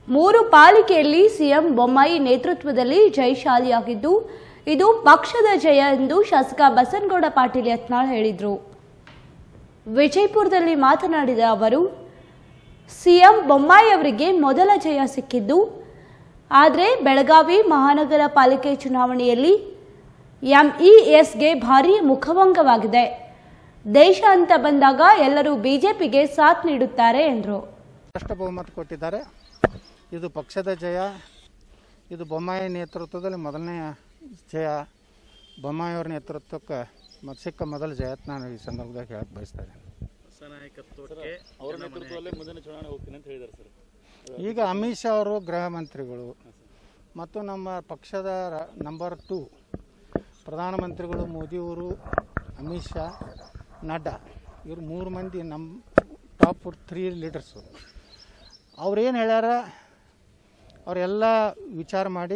ಮೂರು ಪಾಲಿಕೆಯಲ್ಲಿ ಸಿಎಂ ಬೊಮ್ಮಾಯಿ ನೇತೃತ್ವದಲ್ಲಿ ಜಯಶಾಲಿಯಾಗಿದ್ದು ಇದು ಪಕ್ಷದ ಜಯ ಎಂದು ಶಾಸಕ ಬಸನಗೌಡ ಪಾಟೀಲ್ ಯತ್ನಾಳ್ ಹೇಳಿದರು ವಿಜಯಪುರದಲ್ಲಿ ಮಾತನಾಡಿದ ಅವರು ಸಿಎಂ ಬೊಮ್ಮಾಯಿ ಅವರಿಗೆ ಮೊದಲ ಜಯ ಸಿಕ್ಕಿದ್ದು ಆದರೆ ಬೆಳಗಾವಿ ಮಹಾನಗರ ಪಾಲಿಕೆ ಚುನಾವಣೆಯಲ್ಲಿ ಎಂಇಎಸ್ಗೆ ಭಾರೀ ಮುಖಭಂಗವಾಗಿದೆ ದೇಶ ಅಂತ ಬಂದಾಗ ಎಲ್ಲರೂ ಬಿಜೆಪಿಗೆ ಸಾಥ್ ನೀಡುತ್ತಾರೆ ಎಂದರು ಸ್ಪಷ್ಟ ಬಹುಮತ ಕೊಟ್ಟಿದ್ದಾರೆ ಇದು ಪಕ್ಷದ ಜಯ ಇದು ಬೊಮ್ಮಾಯಿ ನೇತೃತ್ವದಲ್ಲಿ ಮೊದಲನೇ ಜಯ ಬೊಮ್ಮಾಯಿಯವ್ರ ನೇತೃತ್ವಕ್ಕೆ ಮತ್ತು ಸಿಕ್ಕ ಮೊದಲ ಜಯ ಅಂತ ನಾನು ಈ ಸಂದರ್ಭದಾಗ ಹೇಳಕ್ಕೆ ಬಯಸ್ತಾ ಇದ್ದೀನಿ ನಾಯಕತ್ವಕ್ಕೆ ಅವರ ನೇತೃತ್ವದಲ್ಲೇ ಮುಂದಿನ ಚುನಾವಣೆ ಹೋಗ್ತೀನಿ ಅಂತ ಹೇಳಿದ್ದಾರೆ ಸರ್ ಈಗ ಅಮಿತ್ ಶಾ ಅವರು ಗೃಹ ಮಂತ್ರಿಗಳು ಮತ್ತು ನಮ್ಮ ಪಕ್ಷದ ರ- ನಂಬರ್ ಟು ಪ್ರಧಾನಮಂತ್ರಿಗಳು ಮೋದಿಯವರು ಅಮಿತ್ ಶಾ ನಡ್ಡಾ ಇವರು ಮೂರು ಮಂದಿ ನಮ್ಮ ಟಾಪ್ ತ್ರೀ ಲೀಡರ್ಸು ಅವ್ರೇನು ಹೇಳ್ಯಾರ ಅವರೆಲ್ಲ ವಿಚಾರ ಮಾಡಿ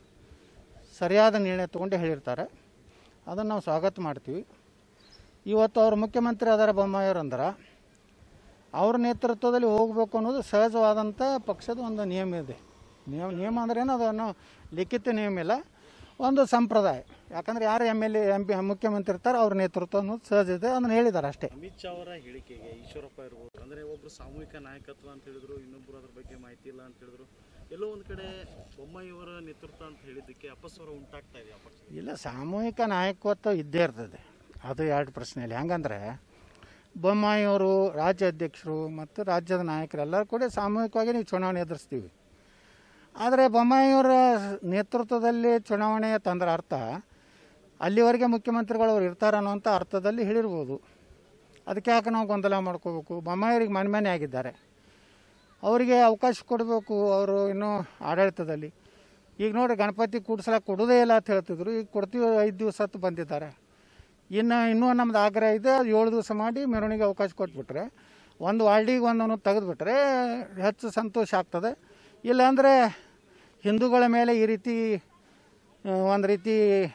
ಸರಿಯಾದ ನಿರ್ಣಯ ತೊಗೊಂಡು ಹೇಳಿರ್ತಾರೆ ಅದನ್ನು ನಾವು ಸ್ವಾಗತ ಮಾಡ್ತೀವಿ ಇವತ್ತು ಅವ್ರು ಮುಖ್ಯಮಂತ್ರಿ ಅದಾರ ಬೊಮ್ಮಾಯಿಯವ್ರು ಅಂದ್ರೆ ಅವ್ರ ನೇತೃತ್ವದಲ್ಲಿ ಹೋಗಬೇಕು ಅನ್ನೋದು ಸಹಜವಾದಂಥ ಪಕ್ಷದ ಒಂದು ನಿಯಮ ಇದೆ ನಿಯಮ ನಿಯಮ ಅಂದ್ರೇನು ಅದನ್ನು ಲಿಖಿತ ನಿಯಮ ಇಲ್ಲ ಒಂದು ಸಂಪ್ರದಾಯ ಯಾಕಂದ್ರೆ ಯಾರು M L A M P ಮುಖ್ಯಮಂತ್ರಿ ಇರ್ತಾರೆ ಅವ್ರ ನೇತೃತ್ವ ಅನ್ನೋದು ಸಹಜ ಇದೆ ಅದನ್ನು ಹೇಳಿದ್ದಾರೆ ಅಷ್ಟೇ ಅಮಿತ್ ಶಾ ಅವರ ಹೇಳಿಕೆಗೆ ಈಶ್ವರಪ್ಪ ಇರ್ಬೋದು ಅಂದ್ರೆ ಒಬ್ರು ಸಾಮೂಹಿಕ ನಾಯಕತ್ವ ಅಂತ ಹೇಳಿದ್ರು ಇನ್ನೊಬ್ರು ಅದ್ರ ಬಗ್ಗೆ ಮಾಹಿತಿ ಇಲ್ಲ ಅಂತ ಹೇಳಿದ್ರು ಎಲ್ಲೋ ಒಂದ್ ಕಡೆ ಬೊಮ್ಮಾಯಿಯವರ ನೇತೃತ್ವ ಅಂತ ಹೇಳಿದ್ದಕ್ಕೆ ಅಪಸ್ವರ ಉಂಟಾಗ್ತಾ ಇದೆ ಆ ಪಕ್ಷದಲ್ಲಿ ಇಲ್ಲ ಸಾಮೂಹಿಕ ನಾಯಕತ್ವ ಇದ್ದೇ ಇರ್ತದೆ ಅದು ಎರಡು ಪ್ರಶ್ನೆಯಲ್ಲಿ ಹೆಂಗಂದ್ರೆ ಬೊಮ್ಮಾಯಿಯವರು ರಾಜ್ಯ ಅಧ್ಯಕ್ಷರು ಮತ್ತು ರಾಜ್ಯದ ನಾಯಕರು ಎಲ್ಲರೂ ಕೂಡ ಸಾಮೂಹಿಕವಾಗಿ ನೀವು ಚುನಾವಣೆ ಎದುರಿಸ್ತೀವಿ ಆದರೆ ಬೊಮ್ಮಾಯಿಯವರ ನೇತೃತ್ವದಲ್ಲಿ ಚುನಾವಣೆ ತಂದ್ರೆ ಅರ್ಥ ಅಲ್ಲಿವರೆಗೆ ಮುಖ್ಯಮಂತ್ರಿಗಳು ಅವ್ರು ಇರ್ತಾರೆ ಅನ್ನೋಂಥ ಅರ್ಥದಲ್ಲಿ ಹೇಳಿರ್ಬೋದು ಅದಕ್ಕೆ ಯಾಕೆ ನಾವು ಗೊಂದಲ ಮಾಡ್ಕೋಬೇಕು ಬೊಮ್ಮಾಯಿಯವರಿಗೆ ಮನೆ ಆಗಿದ್ದಾರೆ ಅವರಿಗೆ ಅವಕಾಶ ಕೊಡಬೇಕು ಅವರು ಇನ್ನೂ ಆಡಳಿತದಲ್ಲಿ ಈಗ ನೋಡಿ ಗಣಪತಿ ಕೂಡ್ಸಲಕ್ಕೆ ಕೊಡೋದೇ ಇಲ್ಲ ಅಂತ ಹೇಳ್ತಿದ್ರು ಈಗ ಕೊಡ್ತೀವಿ ಐದು ದಿವಸ ಹತ್ತು ಬಂದಿದ್ದಾರೆ ಇನ್ನು ಇನ್ನೂ ನಮ್ದು ಆಗ್ರಹ ಇದೆ ಅದು ಏಳು ದಿವಸ ಮಾಡಿ ಮೆರವಣಿಗೆ ಅವಕಾಶ ಕೊಟ್ಬಿಟ್ರೆ ಒಂದು ವಾರ್ಡಿಗೆ ಒಂದನ್ನು ತೆಗೆದುಬಿಟ್ರೆ ಹೆಚ್ಚು ಸಂತೋಷ ಆಗ್ತದೆ ಇಲ್ಲಾಂದರೆ ಹಿಂದೂಗಳ ಮೇಲೆ ಈ ರೀತಿ ಒಂದು ರೀತಿ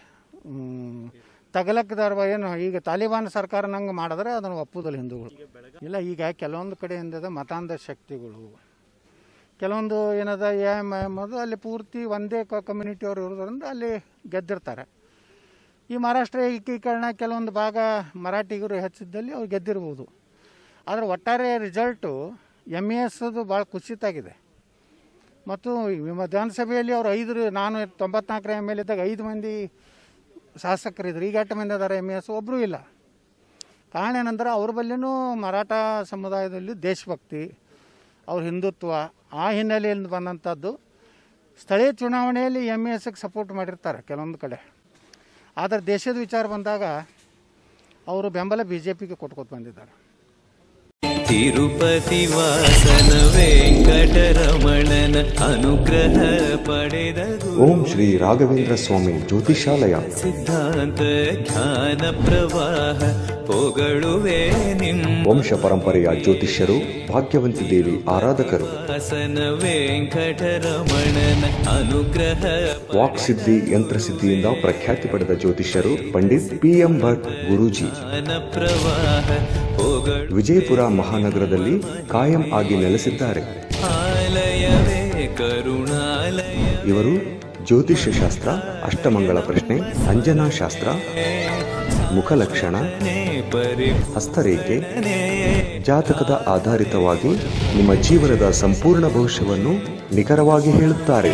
ತಗಲಕ್ಕದಾರ ಏನು ಈಗ ತಾಲಿಬಾನ್ ಸರ್ಕಾರ ನಂಗೆ ಮಾಡಿದ್ರೆ ಅದನ್ನು ಒಪ್ಪುದಿಲ್ಲ ಹಿಂದೂಗಳು ಇಲ್ಲ ಈಗ ಕೆಲವೊಂದು ಕಡೆಯಿಂದ ಮತಾಂಧ ಶಕ್ತಿಗಳು ಕೆಲವೊಂದು ಏನದ ಎ ಎಮ್ ಎಂಬುದು ಅಲ್ಲಿ ಪೂರ್ತಿ ಒಂದೇ ಕಮ್ಯುನಿಟಿಯವರು ಇರೋದ್ರಿಂದ ಅಲ್ಲಿ ಗೆದ್ದಿರ್ತಾರೆ ಈ ಮಹಾರಾಷ್ಟ್ರ ಏಕೀಕರಣ ಕೆಲವೊಂದು ಭಾಗ ಮರಾಠಿಗರು ಹೆಚ್ಚಿದ್ದಲ್ಲಿ ಅವ್ರು ಗೆದ್ದಿರ್ಬೋದು ಆದರೆ ಒಟ್ಟಾರೆ ರಿಸಲ್ಟು ಎಮ್ ಎ ಎಸ್ದು ಭಾಳ ಕುಸಿತಾಗಿದೆ ಮತ್ತು ಈ ವಿಧಾನಸಭೆಯಲ್ಲಿ ಅವ್ರು ಐದು ನಾನು ತೊಂಬತ್ನಾಲ್ಕರ ಎಮ್ ಎಲ್ ಇದ್ದಾಗ ಐದು ಮಂದಿ ಶಾಸಕರಿದ್ರು ಈಗ ಎಷ್ಟು ಮಂದಿ ಅದಾರೆ ಎಮ್ ಎಸ್ ಒಬ್ಬರೂ ಇಲ್ಲ ಕಾರಣ ಏನಂದ್ರೆ ಅವ್ರ ಬಲ್ಲಿನೂ ಮರಾಠ ಸಮುದಾಯದಲ್ಲಿ ದೇಶಭಕ್ತಿ ಅವ್ರ ಹಿಂದುತ್ವ ಆ ಹಿನ್ನೆಲೆಯಿಂದ ಬಂದಂಥದ್ದು ಸ್ಥಳೀಯ ಚುನಾವಣೆಯಲ್ಲಿ ಎಮ್ ಎಸ್ಗೆ ಸಪೋರ್ಟ್ ಮಾಡಿರ್ತಾರೆ ಕೆಲವೊಂದು ಕಡೆ ಆದರೆ ದೇಶದ ವಿಚಾರ ಬಂದಾಗ ಅವರು ಬೆಂಬಲ ಬಿ ಜೆ ಪಿಗೆ ಕೊಟ್ಕೊತ ಬಂದಿದ್ದಾರೆ ತಿರುಪತಿ ವಾಸನ ವೆಂಕಟರಮಣನ ಅನುಗ್ರಹ ಪಡೆದ ಓಂ ಶ್ರೀ ರಾಘವೇಂದ್ರ ಸ್ವಾಮಿ ಜ್ಯೋತಿಷಾಲಯ ಸಿದ್ಧಾಂತ ಜ್ಞಾನ ಪ್ರವಾಹ ಪೊಗಳುವೆ ನಿಮ್ಮ ವಂಶ ಪರಂಪರೆಯ ಜ್ಯೋತಿಷ್ಯರು ಭಾಗ್ಯವಂತಿ ದೇವಿ ಆರಾಧಕರು ವಾಸನ ವೆಂಕಟರಮಣನ ಅನುಗ್ರಹ ವಾಕ್ಸಿದ್ಧಿ ಯಂತ್ರಸಿದ್ಧಿಯಿಂದ ಪ್ರಖ್ಯಾತಿ ಪಡೆದ ಜ್ಯೋತಿಷ್ಯರು ಪಂಡಿತ್ ಪಿ ಎಂ ಭಟ್ ಗುರೂಜಿ ಜ್ಞಾನ ಪ್ರವಾಹ ಪೊಗಳು ವಿಜಯಪುರ ಮಹಾನಗರದಲ್ಲಿ ಕಾಯಂ ಆಗಿ ನೆಲೆಸಿದ್ದಾರೆ ಆಲಯವೇ ಕರುಣಾಲಯ ಇವರು ಜ್ಯೋತಿಷ್ಯ ಶಾಸ್ತ್ರ ಅಷ್ಟಮಂಗಳ ಪ್ರಶ್ನೆ ಅಂಜನಾ ಶಾಸ್ತ್ರ ಮುಖಲಕ್ಷಣ ಪರಿ ಹಸ್ತರೇಖೆ ಜಾತಕದ ಆಧಾರಿತವಾಗಿ ನಿಮ್ಮ ಜೀವನದ ಸಂಪೂರ್ಣ ಭವಿಷ್ಯವನ್ನು ನಿಖರವಾಗಿ ಹೇಳುತ್ತಾರೆ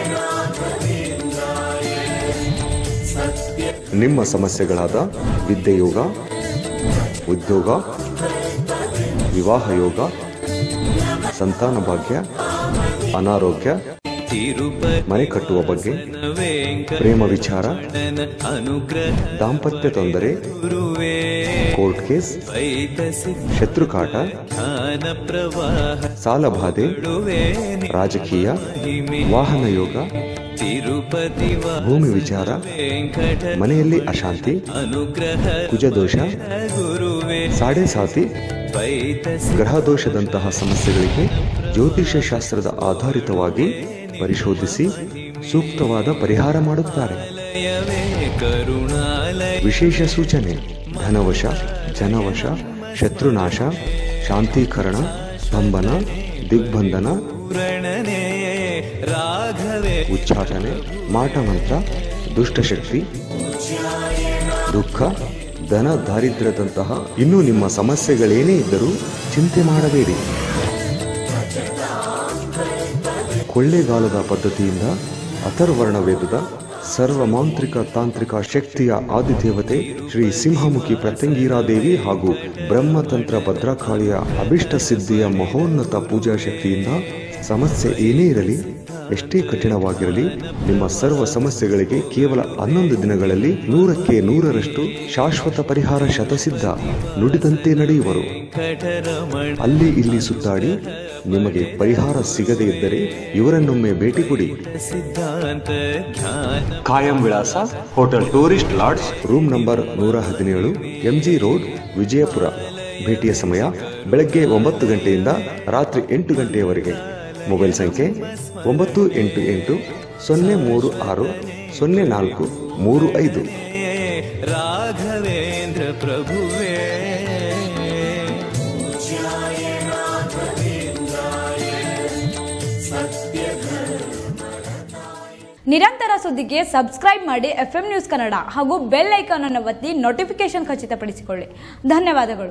ನಿಮ್ಮ ಸಮಸ್ಯೆಗಳಾದ ವಿದ್ಯೆಯೋಗ ಉದ್ಯೋಗ ವಿವಾಹ ಯೋಗ ಸಂತಾನ ಭಾಗ್ಯ ಅನಾರೋಗ್ಯ ತಿರುಪತಿ ಮನೆ ಕಟ್ಟುವ ಬಗ್ಗೆ ವೆಂಕಟರಮಣನ ಪ್ರೇಮ ವಿಚಾರ ಅನುಗ್ರಹ ದಾಂಪತ್ಯ ತೊಂದರೆ ಗುರುವೇ ಕೋರ್ಟ್ ಕೇಸ್ ವೈದಸಿ ಶತ್ರುಕಾಟ ಜ್ಞಾನ ಪ್ರವಾಹ ಸಾಲಬಾಧೆ ಗುರುವೇ ರಾಜಕೀಯ ಹಿಮೆ ವಾಹನ ಯೋಗ ತಿರುಪತಿ ಭೂಮಿ ವಿಚಾರ ವೆಂಕಟ ಮನೆಯಲ್ಲಿ ಅಶಾಂತಿ ಅನುಗ್ರಹ ಕುಜದೋಷ ಗುರುವೇ ಸಾಡೆ ಸಾತಿ ವೈದಸಿ ಗ್ರಹ ದೋಷದಂತಹ ಸಮಸ್ಯೆಗಳಿಗೆ ಜ್ಯೋತಿಷ್ಯ ಶಾಸ್ತ್ರದ ಆಧಾರಿತವಾಗಿ ಪರಿಶೋಧಿಸಿ ಸೂಕ್ತವಾದ ಪರಿಹಾರ ಮಾಡುತ್ತಾರೆ ಆಲಯವೇ ಕರುಣಾಲಯ ವಿಶೇಷ ಸೂಚನೆ ಧನವಶ ಜನವಶ ಶತ್ರುನಾಶ ಶಾಂತೀಕರಣ ಸ್ತಂಭನ ದಿಗ್ಬಂಧನ ಪುರಣನೆ ರಾಘವೇ ಉಚ್ಚಾಟನೆ ಮಾಟಮಂತ್ರ ದುಷ್ಟಶಕ್ತಿ ದುಃಖ ಧನ ದಾರಿದ್ರ್ಯದಂತಹ ಇನ್ನೂ ನಿಮ್ಮ ಸಮಸ್ಯೆಗಳೇನೇ ಇದ್ದರೂ ಚಿಂತೆ ಮಾಡಬೇಡಿ ಕೊಳ್ಳೆಗಾಲದ ಪದ್ಧತಿಯಿಂದ ಅಥರ್ವರ್ಣ ವೇದದ ಸರ್ವಮಾಂತ್ರಿಕ ತಾಂತ್ರಿಕ ಶಕ್ತಿಯ ಆದಿದೇವತೆ ಶ್ರೀ ಸಿಂಹಮುಖಿ ಪ್ರತ್ಯಂಗೀರಾದೇವಿ ಹಾಗೂ ಬ್ರಹ್ಮತಂತ್ರ ಭದ್ರಕಾಳಿಯ ಅಭಿಷ್ಟ ಸಿದ್ಧಿಯ ಮಹೋನ್ನತ ಪೂಜಾ ಶಕ್ತಿಯಿಂದ ಸಮಸ್ಯೆ ಏನೇ ಇರಲಿ ಎಷ್ಟೇ ಕಠಿಣವಾಗಿರಲಿ ನಿಮ್ಮ ಸರ್ವ ಸಮಸ್ಯೆಗಳಿಗೆ ಕೇವಲ ಹನ್ನೊಂದು ದಿನಗಳಲ್ಲಿ ನೂರಕ್ಕೆ ನೂರರಷ್ಟು ಶಾಶ್ವತ ಪರಿಹಾರ ಶತಸಿದ್ಧ ನುಡಿದಂತೆ ನಡೆಯುವರು ಕಠರಮಣ ಅಲ್ಲಿ ಇಲ್ಲಿ ಸುತ್ತಾಡಿ ನಿಮಗೆ ಪರಿಹಾರ ಸಿಗದೇ ಇದ್ದರೆ ಇವರನ್ನೊಮ್ಮೆ ಭೇಟಿ ಕೊಡಿ ಸಿದ್ಧಾಂತ ಜ್ಞಾನ ಕಾಯಂ ವಿಳಾಸ hotel tourist lodge room number ನೂರ ಹದಿನೇಳು ಎಂಜಿ ರೋಡ್ ವಿಜಯಪುರ ಭೇಟಿಯ ಸಮಯ ಬೆಳಗ್ಗೆ ಒಂಬತ್ತು ಗಂಟೆಯಿಂದ ರಾತ್ರಿ ಎಂಟು ಗಂಟೆಯವರೆಗೆ ಮೊಬೈಲ್ ಸಂಖ್ಯೆ ಒಂಬತ್ತು ಎಂಟು ಎಂಟು ಸೊನ್ನೆ ಮೂರು ಆರು ಸೊನ್ನೆ ನಾಲ್ಕು ಮೂರು ಐದು ರಾಘವೇಂದ್ರ ಪ್ರಭುವೇ ನಿರಂತರ ಸುದ್ದಿಗೆ ಸಬ್ಸ್ಕ್ರೈಬ್ ಮಾಡಿ ಎಫ್ ನ್ಯೂಸ್ ಕನ್ನಡ ಹಾಗೂ ಬೆಲ್ ಐಕಾನ್ ಅನ್ನು ಒತ್ತಿ ನೋಟಿಫಿಕೇಶನ್ ಖಚಿತಪಡಿಸಿಕೊಳ್ಳಿ ಧನ್ಯವಾದಗಳು